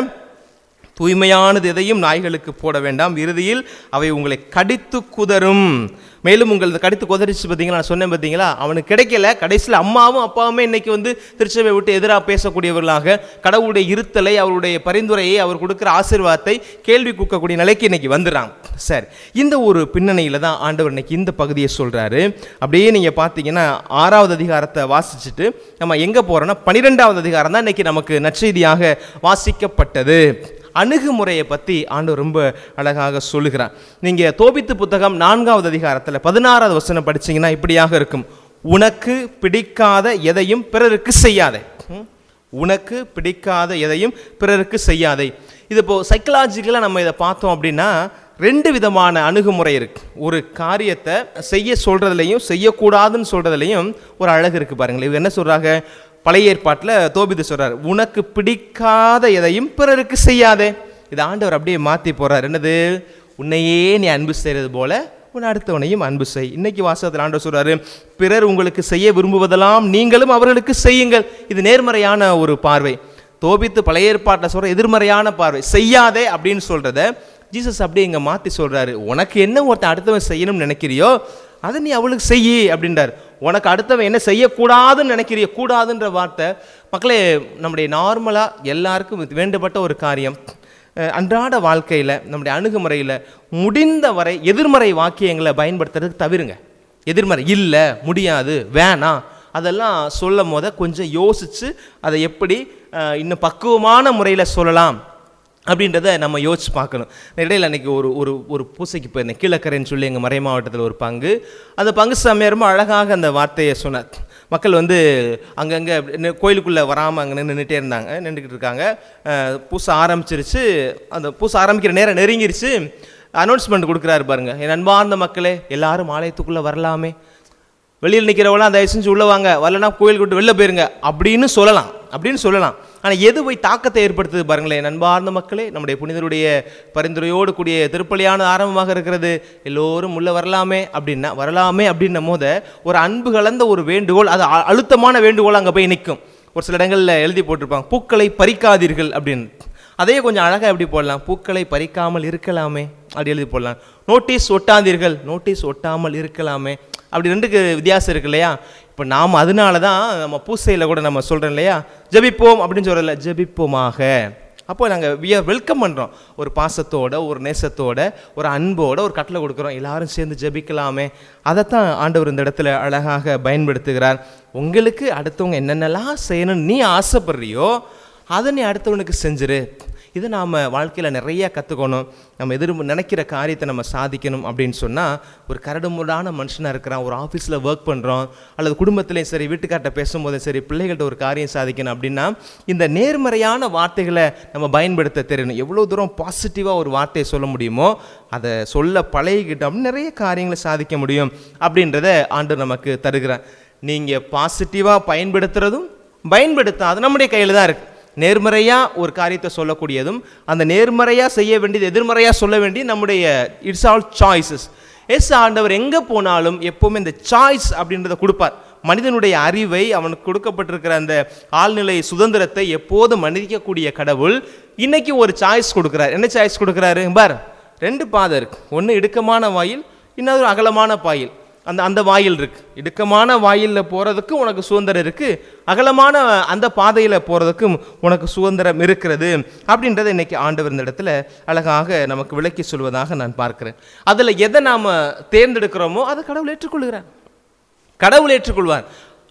Speaker 1: தூய்மையானது எதையும் நாய்களுக்கு போட வேண்டாம் இறுதியில் அவை உங்களை கடித்து குதறும் மேலும் உங்கள் கடித்து குதறிச்சு பார்த்தீங்களா நான் சொன்னேன் பார்த்தீங்களா அவனுக்கு கிடைக்கல கடைசியில் அம்மாவும் அப்பாவுமே இன்னைக்கு வந்து திருச்சபை விட்டு எதிராக பேசக்கூடியவர்களாக கடவுளுடைய இருத்தலை அவருடைய பரிந்துரையை அவர் கொடுக்குற ஆசீர்வாதத்தை கேள்வி கூக்கக்கூடிய நிலைக்கு இன்னைக்கு வந்துடுறாங்க சரி இந்த ஒரு பின்னணியில் தான் ஆண்டவர் இன்னைக்கு இந்த பகுதியை சொல்கிறாரு அப்படியே நீங்கள் பார்த்தீங்கன்னா ஆறாவது அதிகாரத்தை வாசிச்சுட்டு நம்ம எங்கே போகிறோன்னா பன்னிரெண்டாவது அதிகாரம் தான் இன்னைக்கு நமக்கு நற்செய்தியாக வாசிக்கப்பட்டது அணுகுமுறையை பற்றி ஆண்டவர் ரொம்ப அழகாக சொல்லுகிறார் நீங்கள் தோபித்து புத்தகம் நான்காவது அதிகாரத்தில் பதினாறாவது வசனம் படிச்சீங்கன்னா இப்படியாக இருக்கும் உனக்கு பிடிக்காத எதையும் பிறருக்கு செய்யாதே ம்? உனக்கு பிடிக்காத எதையும் பிறருக்கு செய்யாதே இது இப்போ சைக்கலாஜிக்கலாக நம்ம இதை பார்த்தோம் அப்படின்னா ரெண்டு விதமான அணுகுமுறை இருக்கு ஒரு காரியத்தை செய்ய சொல்றதுலையும் செய்யக்கூடாதுன்னு சொல்றதுலையும் ஒரு அழகு இருக்கு பாருங்களேன் இது என்ன சொல்றாங்க பழைய ஏற்பாட்டில் தோபிது சொல்றார் உனக்கு பிடிக்காத எதையும் பிறருக்கு செய்யாதே இது ஆண்டவர் அப்படியே மாற்றி போறார் என்னது உன்னையே நீ அன்பு செய்கிறது போல உன் அடுத்தவனையும் அன்பு செய் இன்னைக்கு வாசகத்தில் ஆண்டவர் சொல்றாரு பிறர் உங்களுக்கு செய்ய விரும்புவதெல்லாம் நீங்களும் அவர்களுக்கு செய்யுங்கள் இது நேர்மறையான ஒரு பார்வை தோபித்து பழைய ஏற்பாட்டில் சொல்ற எதிர்மறையான பார்வை செய்யாதே அப்படின்னு சொல்றத ஜீசஸ் அப்படியே இங்க மாற்றி சொல்றாரு உனக்கு என்ன ஒருத்தன் அடுத்தவன் செய்யணும்னு நினைக்கிறியோ அதை நீ அவளுக்கு செய்யி அப்படின்றார் உனக்கு அடுத்தவன் என்ன செய்யக்கூடாதுன்னு நினைக்கிறியோ கூடாதுன்ற வார்த்தை மக்களே நம்முடைய நார்மலாக எல்லாருக்கும் இது வேண்டப்பட்ட ஒரு காரியம் அஹ் அன்றாட வாழ்க்கையில் நம்முடைய அணுகுமுறையில் முடிந்த வரை எதிர்மறை வாக்கியங்களை பயன்படுத்துறதுக்கு தவிருங்க எதிர்மறை இல்லை முடியாது வேணாம் அதெல்லாம் சொல்லும் போத கொஞ்சம் யோசித்து அதை எப்படி அஹ், இன்னும் பக்குவமான முறையில் சொல்லலாம் அப்படின்றத நம்ம யோசிச்சு பார்க்கணும் இடையில அன்னைக்கு ஒரு ஒரு ஒரு பூசைக்கு போயிருந்தேன் கீழக்கரைன்னு சொல்லி எங்கள் மறை மாவட்டத்தில் ஒரு பங்கு அந்த பங்கு சாமியார் ரொம்ப அழகாக அந்த வார்த்தையை சொன்னார் மக்கள் வந்து அங்கங்கே கோயிலுக்குள்ளே வராமல் அங்கே நின்றுட்டே இருந்தாங்க நின்றுக்கிட்டு இருக்காங்க அஹ், பூசை ஆரம்பிச்சிருச்சு அந்த பூசை ஆரம்பிக்கிற நேரம் நெருங்கிருச்சு அனௌன்ஸ்மெண்ட் கொடுக்குறாரு பாருங்க என் அன்பார்ந்த மக்களே எல்லாரும் ஆலயத்துக்குள்ளே வரலாமே வெளியில் நிற்கிறவங்களாம் தயவு செஞ்சு உள்ளே வாங்க வரலனா கோயிலுக்கு விட்டு வெளில போயிருங்க அப்படின்னு சொல்லலாம் அப்படின்னு சொல்லலாம் ஆனால் எது போய் தாக்கத்தை ஏற்படுத்துது பாருங்களேன் நண்பார்ந்த மக்களே நம்முடைய புனிதருடைய பரிந்துரையோடு கூடிய திருப்பலியான ஆரம்பமாக இருக்கிறது எல்லோரும் உள்ள வரலாமே அப்படின்னா வரலாமே அப்படின்னும் போத ஒரு அன்பு கலந்த ஒரு வேண்டுகோள் அது அ- அழுத்தமான வேண்டுகோள் அங்கே போய் நிற்கும் ஒரு சில இடங்களில் எழுதி போட்டிருப்பாங்க பூக்களை பறிக்காதீர்கள் அப்படின்னு அதையே கொஞ்சம் அழகாக எப்படி போடலாம் பூக்களை பறிக்காமல் இருக்கலாமே அப்படி எழுதி போடலாம் நோட்டீஸ் ஒட்டாதீர்கள் நோட்டீஸ் ஒட்டாமல் இருக்கலாமே அப்படி ரெண்டுக்கு வித்தியாசம் இருக்கு இல்லையா இப்போ நாம் அதனால தான் நம்ம பூசையில் கூட நம்ம சொல்கிறோம் இல்லையா ஜெபிப்போம் அப்படின்னு சொல்கிறல ஜெபிப்போமாக அப்போ நாங்கள் வி ஆர் வெல்கம் பண்ணுறோம் ஒரு பாசத்தோட ஒரு நேசத்தோட ஒரு அன்போட ஒரு கட்டளை கொடுக்குறோம் எல்லாரும் சேர்ந்து ஜெபிக்கலாமே அதைத்தான் ஆண்டவர் இந்த இடத்துல அழகாக பயன்படுத்துகிறார் உங்களுக்கு அடுத்தவங்க என்னென்னலாம் செய்யணும்னு நீ ஆசைப்படுறியோ அதை நீ அடுத்தவனுக்கு செஞ்சிரு இதை நாம் வாழ்க்கையில் நிறைய கற்றுக்கணும் நம்ம எதிர் நினைக்கிற காரியத்தை நம்ம சாதிக்கணும் அப்படின்னு சொன்னால் ஒரு கரடுமுரடான மனுஷனாக இருக்கிறான் ஒரு ஆஃபீஸில் ஒர்க் பண்ணுறோம் அல்லது குடும்பத்துலேயும் சரி வீட்டுக்கார்ட்ட பேசும்போதும் சரி பிள்ளைகள்ட்ட ஒரு காரியம் சாதிக்கணும் அப்படின்னா இந்த நேர்மறையான வார்த்தைகளை நம்ம பயன்படுத்த தெரியணும் எவ்வளோ தூரம் பாசிட்டிவாக ஒரு வார்த்தையை சொல்ல முடியுமோ அதை சொல்ல பழகிக்கிட்டோம் நிறைய காரியங்களை சாதிக்க முடியும் அப்படின்றத ஆண்டு நமக்கு தருகிறார் நீங்கள் பாசிட்டிவாக பயன்படுத்துகிறதும் பயன்படுத்தாது நம்முடைய கையில் தான் இருக்குது நேர்மறையாக ஒரு காரியத்தை சொல்லக்கூடியதும் அந்த நேர்மறையாக செய்ய வேண்டியது எதிர்மறையாக சொல்ல வேண்டியது நம்முடைய இட்ஸ் ஆல் சாய்ஸஸ் எஸ் ஆண்டவர் எங்கே போனாலும் எப்போவுமே இந்த சாய்ஸ் அப்படின்றத கொடுப்பார் மனிதனுடைய அறிவை அவனுக்கு கொடுக்கப்பட்டிருக்கிற அந்த ஆழ்நிலை சுதந்திரத்தை எப்போதும் மன்னிக்கக்கூடிய கடவுள் இன்னைக்கு ஒரு சாய்ஸ் கொடுக்குறார் என்ன சாய்ஸ் கொடுக்குறாரு பார் ரெண்டு பாதை இருக்கு ஒன்று இடுக்கமான வாயில் இன்னொரு அகலமான பாயில் அந்த அந்த வாயில் இருக்கு இடுக்கமான வாயிலில் போகிறதுக்கு உனக்கு சுதந்திரம் இருக்கு அகலமான அந்த பாதையில் போகிறதுக்கும் உனக்கு சுதந்திரம் இருக்கிறது அப்படின்றத இன்னைக்கு ஆண்டவர் இந்த இடத்துல அழகாக நமக்கு விளக்கி சொல்வதாக நான் பார்க்கிறேன் அதில் எதை நாம் தேர்ந்தெடுக்கிறோமோ அதை கடவுள் ஏற்றுக்கொள்கிறார் கடவுள் ஏற்றுக்கொள்வார்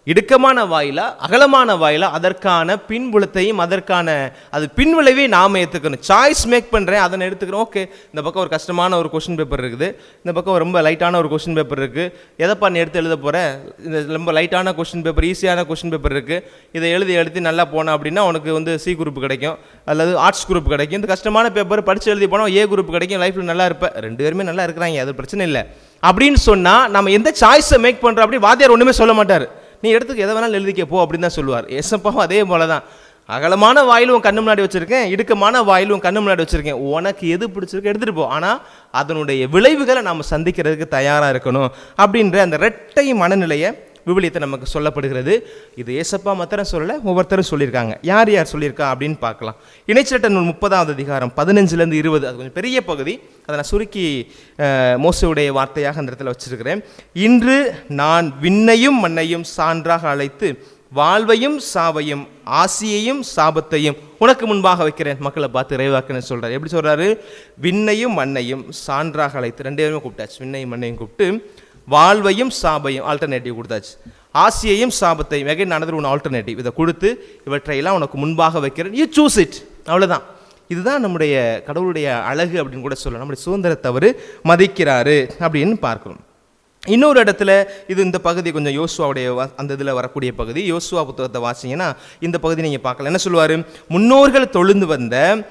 Speaker 1: இடுக்கமான வாயிலா அகலமான வாயிலா அதற்கான பின்புலத்தையும் அதற்கான அது பின்விளைவை நாம ஏற்றுக்கணும் சாய்ஸ் மேக் பண்ணுறேன் அதை நான் எடுத்துக்கிறேன் ஓகே இந்த பக்கம் ஒரு கஷ்டமான ஒரு கொஷின் பேப்பர் இருக்குது இந்த பக்கம் ரொம்ப லைட்டான ஒரு கொஷின் பேப்பர் இருக்குது எதைப்பா நீ எடுத்து எழுத போகிற இந்த ரொம்ப லைட்டான கொஷின் பேப்பர் ஈஸியான கொஷின் பேப்பர் இருக்குது இதை எழுதி எழுதி நல்லா போன அப்படின்னா உனக்கு வந்து சி குரூப் கிடைக்கும் அல்லது ஆர்ட்ஸ் குரூப் கிடைக்கும் இந்த கஷ்டமான பேப்பர் படித்து எழுதி போனால் ஏ குரூப் கிடைக்கும் லைஃப்பில் நல்லா இருப்பேன் ரெண்டு பேருமே நல்லா இருக்கிறாங்க அது பிரச்சனை இல்லை அப்படின்னு சொன்னால் நம்ம எந்த சாய்ஸை மேக் பண்ணுறோம் அப்படி வாத்தியார் ஒன்றுமே சொல்ல மாட்டார் நீ எடுத்துக்க எதை வேணாலும் எழுதிக்க போ அப்படின்னு தான் சொல்லுவார் ஏசப்பாவும் அதே போல தான் அகலமான வாயிலும் உன் கண்ணு முன்னாடி வச்சிருக்கேன் இடுக்கமான வாயிலும் உன் கண்ணு முன்னாடி வச்சிருக்கேன் உனக்கு எது பிடிச்சிருக்கு எடுத்துகிட்டு போ ஆனால் அதனுடைய விளைவுகளை நாம் சந்திக்கிறதுக்கு தயாராக இருக்கணும் அப்படின்ற அந்த ரெட்டை மனநிலையை விவிலியத்தை நமக்கு சொல்லப்படுகிறது இது ஏசப்பா மாத்திரம் சொல்லலை ஒவ்வொருத்தரும் சொல்லியிருக்காங்க யார் யார் சொல்லியிருக்கா அப்படின்னு பார்க்கலாம் இணைச்சட்ட நூல் முப்பதாவது அதிகாரம் பதினஞ்சுலேருந்து இருபது அது கொஞ்சம் பெரிய பகுதி அதை நான் சுருக்கி அஹ், மோசேவுடைய வார்த்தையாக அந்த இடத்துல வச்சிருக்கிறேன் இன்று நான் விண்ணையும் மண்ணையும் சான்றாக அழைத்து வாழ்வையும் சாவையும் ஆசியையும் சாபத்தையும் உனக்கு முன்பாக வைக்கிறேன் மக்களை பார்த்து இறைவாக்குன்னு சொல்றாரு எப்படி சொல்றாரு விண்ணையும் மண்ணையும் சான்றாக அழைத்து ரெண்டு பேருமே கூப்பிட்டாச்சு விண்ணையும் மண்ணையும் கூப்பிட்டு வாழ்வையும் சாபையும் ஆல்டர்னேட்டிவ் கொடுத்தாச்சு ஆசியையும் சாபத்தையும் வெகன் அனதர் ஒன் ஆல்டர்னேட்டிவ் இதை கொடுத்து இவற்றையெல்லாம் உனக்கு முன்பாக வைக்கிறேன் யூ சூஸ் இட் அவ்வளவுதான் இதுதான் நம்முடைய கடவுளுடைய அழகு அப்படின்னு கூட சொல்லலாம் நம்முடைய சுதந்திரத்தை அவர் மதிக்கிறாரு அப்படின்னு பார்க்கிறோம் இன்னொரு இடத்துல இது இந்த பகுதி கொஞ்சம் யோசுவாவுடைய வா- அந்த இதில் வரக்கூடிய பகுதி யோசுவா புத்தகத்தை வாசிங்கன்னா இந்த பகுதி நீங்கள் பார்க்கலாம் என்ன சொல்லுவார் முன்னோர்கள் தொழுந்து வந்த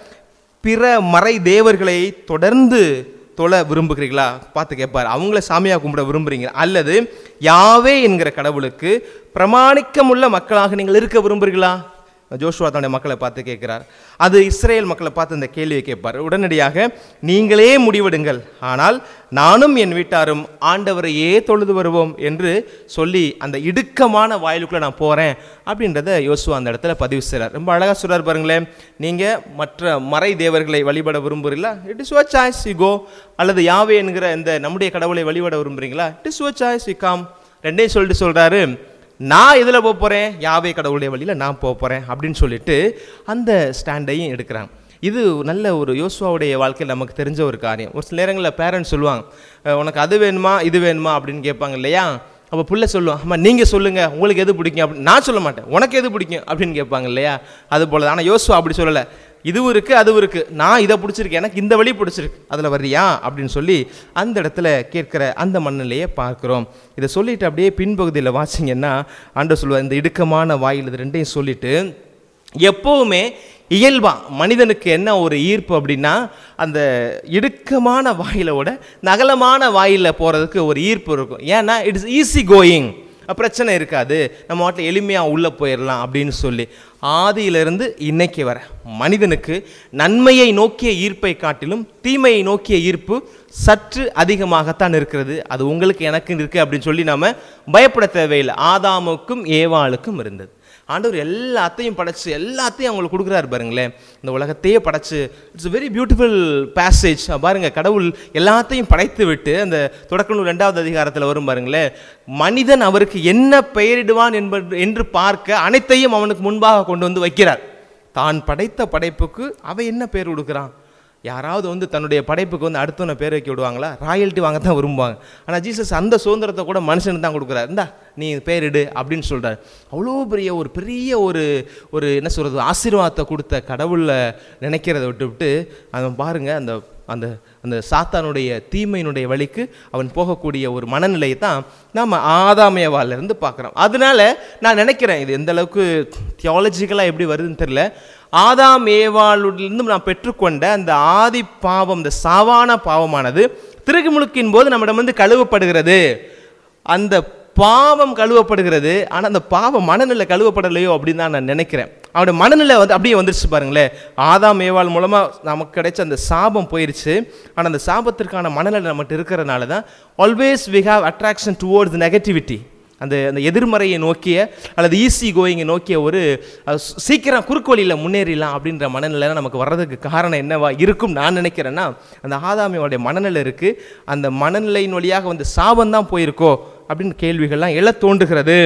Speaker 1: பிற மறை தேவர்களை தொடர்ந்து தொழ விரும்புகிறீங்களா பார்த்து கேட்பார் அவங்கள சாமியாக கும்பிட விரும்புறீங்க அல்லது யாவே என்கிற கடவுளுக்கு பிரமாணிக்கமுள்ள மக்களாக நீங்கள் இருக்க விரும்புகிறீங்களா ஜோஷுவா தன்னுடைய மக்களை பார்த்து கேட்கிறார் அது இஸ்ரேல் மக்களை பார்த்து இந்த கேள்வியை கேட்பார் உடனடியாக நீங்களே முடிவெடுங்கள் ஆனால் நானும் என் வீட்டாரும் ஆண்டவரையே தொழுது வருவோம் என்று சொல்லி அந்த இடுக்கமான வாயிலுக்குள்ள நான் போறேன் அப்படின்றத யோசுவா அந்த இடத்துல பதிவு செய்கிறார் ரொம்ப அழகா சொல்றார் பாருங்களேன் நீங்க மற்ற மறை தேவர்களை வழிபட விரும்புறீங்களா it is your choice you go அல்லது யாவே என்கிற இந்த நம்முடைய கடவுளை வழிபட விரும்புறீங்களா it is your choice you come ரெண்டையும் சொல்லிட்டு சொல்றாரு நான் இதில் போக போகிறேன் யாவே கடவுளுடைய வழியில் நான் போக போகிறேன் அப்படின்னு சொல்லிட்டு அந்த ஸ்டாண்டையும் எடுக்கிறாங்க இது நல்ல ஒரு யோசுவாவுடைய வாழ்க்கையில் நமக்கு தெரிஞ்ச ஒரு காரியம் ஒரு சில நேரங்களில் பேரண்ட்ஸ் சொல்லுவாங்க "அஹ், உனக்கு அது வேணுமா இது வேணுமா அப்படின்னு கேட்பாங்க இல்லையா அப்போ புள்ள சொல்லுவான் அம்மா நீங்கள் சொல்லுங்கள் உங்களுக்கு எது பிடிக்கும் அப்படின்னு நான் சொல்ல மாட்டேன் உனக்கு எது பிடிக்கும் அப்படின்னு கேட்பாங்க இல்லையா அது போல ஆனால் யோசுவா அப்படி சொல்லலை இதுவும் இருக்குது அதுவும் இருக்குது நான் இதை பிடிச்சிருக்கு எனக்கு இந்த வழி பிடிச்சிருக்கு அதில் வர்றியா அப்படின்னு சொல்லி அந்த இடத்துல கேட்குற அந்த மண்ணிலேயே பார்க்குறோம் இதை சொல்லிட்டு அப்படியே பின்பகுதியில் வாசிங்கன்னா ஆண்டு சொல்லுவார் இந்த இடுக்கமான வாயில் இது ரெண்டையும் சொல்லிட்டு எப்போவுமே இயல்பா மனிதனுக்கு என்ன ஒரு ஈர்ப்பு அப்படின்னா அந்த இடுக்கமான வாயிலோட நகலமான வாயில போகிறதுக்கு ஒரு ஈர்ப்பு இருக்கும் ஏன்னா இட்ஸ் ஈஸி கோயிங் பிரச்சனை இருக்காது நம்ம வாட்டில் எளிமையாக உள்ளே போயிடலாம் அப்படின்னு சொல்லி ஆதியிலிருந்து இன்னைக்கு வர மனிதனுக்கு நன்மையை நோக்கிய ஈர்ப்பை காட்டிலும் தீமையை நோக்கிய ஈர்ப்பு சற்று அதிகமாகத்தான் இருக்கிறது அது உங்களுக்கு எனக்கு இருக்கு அப்படின்னு சொல்லி நாம பயப்பட தேவையில்லை ஆதாமுக்கும் ஏவாளுக்கும் இருந்தது ஆண்டவர் எல்லாத்தையும் படைச்சு எல்லாத்தையும் அவங்களுக்கு கொடுக்குறாரு பாருங்களேன் இந்த உலகத்தையே படைச்சு இட்ஸ் வெரி பியூட்டிஃபுல் பேசேஜ் பாருங்க கடவுள் எல்லாத்தையும் படைத்து விட்டு அந்த தொடக்க நூல் ரெண்டாவது அதிகாரத்தில் வரும் பாருங்களேன் மனிதன் அவருக்கு என்ன பெயரிடுவான் என்பது என்று பார்க்க அனைத்தையும் அவனுக்கு முன்பாக கொண்டு வந்து வைக்கிறார் தான் படைத்த படைப்புக்கு அவன் என்ன பேர் கொடுக்குறான் யாராவது வந்து தன்னுடைய படைப்புக்கு வந்து அடுத்தவனை பேர் வைக்க விடுவாங்களா ராயல்ட்டி வாங்க தான் விரும்புவாங்க ஆனால் ஜீசஸ் அந்த சுதந்திரத்தை கூட மனுஷனுக்கு தான் கொடுக்குறாரு இந்தா நீ பேரிடு அப்படின்னு சொல்கிறார் அவ்வளோ பெரிய ஒரு பெரிய ஒரு ஒரு என்ன சொல்கிறது ஆசீர்வாதத்தை கொடுத்த கடவுளை நினைக்கிறத விட்டு விட்டு அவன் பாருங்க அந்த அந்த அந்த சாத்தானுடைய தீமையினுடைய வழிக்கு அவன் போகக்கூடிய ஒரு மனநிலையை தான் நாம் ஆதாமியவாலிருந்து பார்க்குறோம் அதனால நான் நினைக்கிறேன் இது எந்த அளவுக்கு தியாலஜிக்கலாக எப்படி வருதுன்னு தெரியல ஆதாம் ஏவாளிலிருந்து நான் பெற்றுக்கொண்ட அந்த ஆதி பாவம் இந்த சாவான பாவமானது திருகுமுழுக்கின் போது நம்மிடம் வந்து கழுவப்படுகிறது அந்த பாவம் கழுவப்படுகிறது ஆனால் அந்த பாவம் மனநிலை கழுவப்படலையோ அப்படின்னு தான் நான் நினைக்கிறேன் அவருடைய மனநிலை வந்து அப்படியே வந்துருச்சு பாருங்களேன் ஆதாம் ஏவாள் மூலமாக நமக்கு கிடைச்ச அந்த சாபம் போயிருச்சு ஆனால் அந்த சாபத்திற்கான மனநிலை நம்மகிட்ட இருக்கிறதுனால தான் always we have attraction towards negativity அந்த அந்த எதிர்மறையை நோக்கிய அல்லது ஈஸி கோயிங்கை நோக்கிய ஒரு அஹ், சீ- சீக்கிரம் குறுக்கு வழியில் முன்னேறிடலாம் அப்படின்ற மனநிலை நமக்கு வர்றதுக்கு காரணம் என்னவா இருக்கும் நான் நினைக்கிறேன்னா அந்த ஆதாமியோடைய மனநிலை இருக்குது அந்த மனநிலையின் வழியாக வந்து சாபம் தான் போயிருக்கோ அப்படின்னு கேள்விகள்லாம் எழ தோன்றுகிறது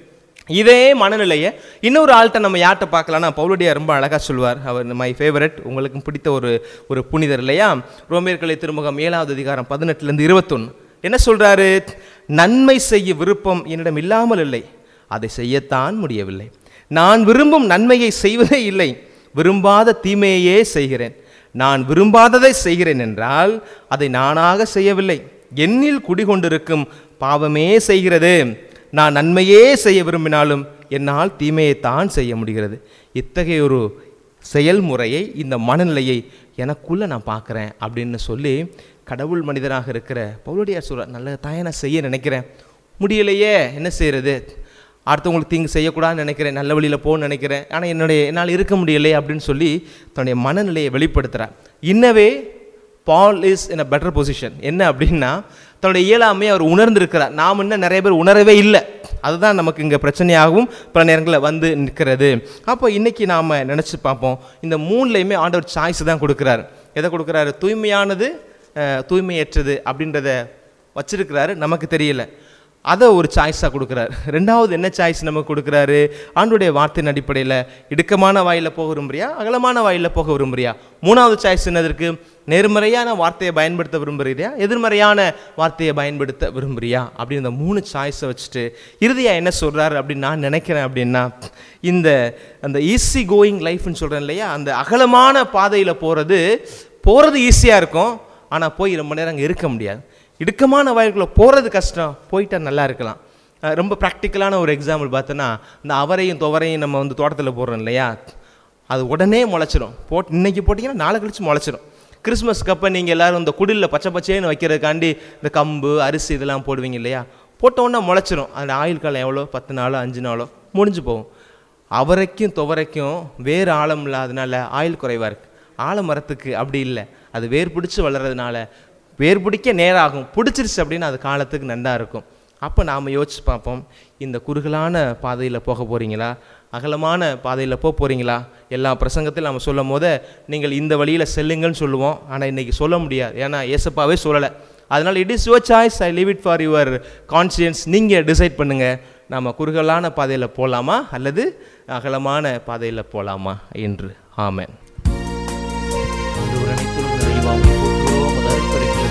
Speaker 1: இதே மனநிலையை இன்னொரு ஆள்கிட்ட நம்ம யார்கிட்ட பார்க்கலாம்னா பவுலடியா ரொம்ப அழகாக சொல்வார் அவர் மை ஃபேவரட் உங்களுக்கும் பிடித்த ஒரு ஒரு புனிதர் இல்லையா ரோமியர்களை திருமுகம் ஏழாவது அதிகாரம் பதினெட்டுலேருந்து இருபத்தொன்று என்ன சொல்றாரு நன்மை செய்ய விருப்பம் என்னிடம் இல்லாமல் இல்லை அதை செய்யத்தான் முடியவில்லை நான் விரும்பும் நன்மையை செய்வதே இல்லை விரும்பாத தீமையையே செய்கிறேன் நான் விரும்பாததை செய்கிறேன் என்றால் அதை நானாக செய்யவில்லை என்னில் குடிகொண்டிருக்கும் பாவமே செய்கிறது நான் நன்மையே செய்ய விரும்பினாலும் என்னால் தீமையைத்தான் செய்ய முடிகிறது இத்தகைய ஒரு செயல்முறையை இந்த மனநிலையை எனக்குள்ளே நான் பார்க்குறேன் அப்படின்னு சொல்லி கடவுள் மனிதராக இருக்கிற பவுலடியார் சொல்ற நல்ல தாயை நான் செய்ய நினைக்கிறேன் முடியலையே என்ன செய்கிறது அடுத்தவங்களுக்கு தீங்கு செய்யக்கூடாதுன்னு நினைக்கிறேன் நல்ல வழியில் போகணும்னு நினைக்கிறேன் ஆனால் என்னுடைய என்னால் இருக்க முடியலையே அப்படின்னு சொல்லி தன்னுடைய மனநிலையை வெளிப்படுத்துகிறார் in a way Paul is in a better position என்ன அப்படின்னா தன்னுடைய இயலாமையை அவர் உணர்ந்திருக்கிறார் நாம் இன்னும் நிறைய பேர் உணரவே இல்லை அதுதான் நமக்கு இங்கே பிரச்சனையாகவும் பல நேரங்களில் வந்து நிற்கிறது அப்போ இன்றைக்கி நாம் நினச்சி பார்ப்போம் இந்த மூணுலையுமே ஆண்டவர் சாய்ஸ் தான் கொடுக்குறாரு எதை கொடுக்குறாரு தூய்மையானது அஹ், தூய்மையற்றது அப்படின்றத வச்சிருக்கிறாரு நமக்கு தெரியல அதை ஒரு சாய்ஸாக கொடுக்குறாரு ரெண்டாவது என்ன சாய்ஸ் நமக்கு கொடுக்குறாரு ஆண்டுடைய வார்த்தையின் அடிப்படையில் இடுக்கமான வாயில போக விரும்புறியா அகலமான வாயில போக விரும்புறியா மூணாவது சாய்ஸ் என்னதற்கு நேர்மறையான வார்த்தையை பயன்படுத்த விரும்புறியா எதிர்மறையான வார்த்தையை பயன்படுத்த விரும்புறியா அப்படின்னு இந்த மூணு சாய்ஸை வச்சுட்டு இறுதியாக என்ன சொல்கிறாரு அப்படின்னு நான் நினைக்கிறேன் அப்படின்னா இந்த அந்த ஈஸி கோயிங் லைஃப்னு சொல்கிறேன் இல்லையா அந்த அகலமான பாதையில் போகிறது போகிறது ஈஸியாக இருக்கும் ஆனால் போய் ரொம்ப நேரம் அங்கே இருக்க முடியாது இடுக்கமான வயலுக்குள்ளே போகிறது கஷ்டம் போயிட்டா நல்லா இருக்கலாம் அஹ் ரொம்ப ப்ராக்டிக்கலான ஒரு எக்ஸாம்பிள் பார்த்தோன்னா இந்த அவரையும் துவரையும் நம்ம வந்து தோட்டத்தில் போடுறோம் இல்லையா அது உடனே முளைச்சிரும் போட் இன்னைக்கு போட்டிங்கன்னா நாளை கழிச்சு முளைச்சிரும் கிறிஸ்மஸ்க்கு அப்போ நீங்கள் எல்லோரும் இந்த குடிலில் பச்சை பச்சைன்னு வைக்கிறதுக்காண்டி இந்த கம்பு அரிசி இதெல்லாம் போடுவீங்க இல்லையா போட்ட உடனே முளைச்சிரும் அந்த ஆயுள் காலம் எவ்வளோ பத்து நாளோ அஞ்சு நாளோ முடிஞ்சு போகும் அவரைக்கும் துவரைக்கும் வேறு ஆழம் இல்லாதனால ஆயுள் குறைவாக இருக்குது ஆலமரத்துக்கு அப்படி இல்லை அது வேர் பிடிச்சி வளர்றதுனால வேர் பிடிக்க நேராகும் பிடிச்சிருச்சு அப்படின்னு அது காலத்துக்கு நன்றா இருக்கும் அப்போ நாம் யோசிச்சு பார்ப்போம் இந்த குறுகலான பாதையில் போக போகிறீங்களா அகலமான பாதையில் போக போகிறீங்களா எல்லா பிரசங்கத்திலும் நம்ம சொல்லும் போது நீங்கள் இந்த வழியில் செல்லுங்கன்னு சொல்லுவோம் ஆனால் இன்றைக்கி சொல்ல முடியாது ஏன்னா ஏசப்பாவே சொல்லலை அதனால் it is your choice I leave it for your conscience நீங்கள் டிசைட் பண்ணுங்கள் நம்ம குறுகலான பாதையில் போகலாமா அல்லது அகலமான பாதையில் போகலாமா என்று ஆமென்
Speaker 4: ஆண்டவர் அனைத்திலும் நிறைவாக போற்றுவோம் அது அருட்படைகளை